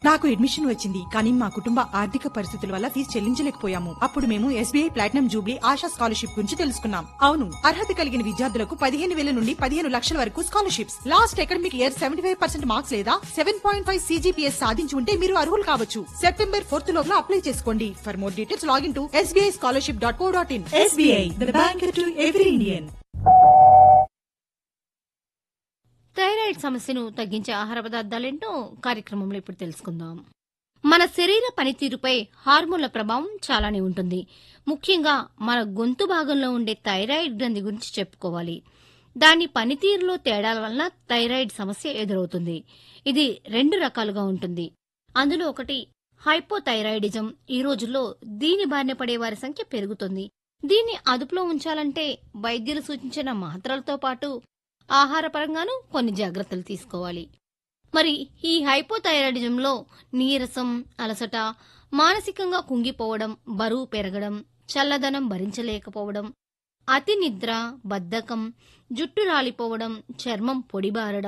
నాకు అడ్మిషన్ వచ్చింది కానీ మా కుటుంబ ఆర్థిక పరిస్థితుల వల్ల ఫీజు చెల్లించలేకపోయాము అప్పుడు మేము SBI platinum jubilee Asha scholarship గురించి తెలుసుకున్నాం అవును అర్హత కలిగిన విద్యార్థులకు పదిహేను వేల నుండి పదిహేను లక్షల వరకు scholarships last academic year seventy five percent marks లేదా సెవెన్ పాయింట్ ఫైవ్ సీజీపీఎస్ సాధించి ఉంటే మీరు అర్హులు కావచ్చు సెప్టెంబర్ ఫోర్త్ లోపల అప్లై చేసుకోండి for more details login to SBI scholarship dot co dot in SBI the bank to every Indian thyroid సమస్యను తగ్గించే ఆహార పదార్థాలేంటో కార్యక్రమంలో ఇప్పుడు తెలుసుకుందాం మన శరీర పనితీరుపై హార్మోన్ల ప్రభావం చాలానే ఉంటుంది ముఖ్యంగా మన గొంతు భాగంలో ఉండే థైరాయిడ్ గ్రంథి గురించి చెప్పుకోవాలి దాని పనితీరులో తేడాల వలన థైరాయిడ్ సమస్య ఎదురవుతుంది ఇది రెండు రకాలుగా ఉంటుంది అందులో ఒకటి హైపోథైరాయిడిజం ఈ రోజుల్లో దీని బారిన పడే వారి సంఖ్య పెరుగుతుంది దీన్ని అదుపులో ఉంచాలంటే వైద్యులు సూచించిన మాత్రలతో పాటు ఆహారపరంగానూ కొన్ని జాగ్రత్తలు తీసుకోవాలి మరి ఈ హైపోథైరాయిడిజంలో నీరసం అలసట మానసికంగా కుంగిపోవడం బరువు పెరగడం చల్లదనం భరించలేకపోవడం అతి నిద్ర బద్ధకం జుట్టు రాలిపోవడం చర్మం పొడిబారడం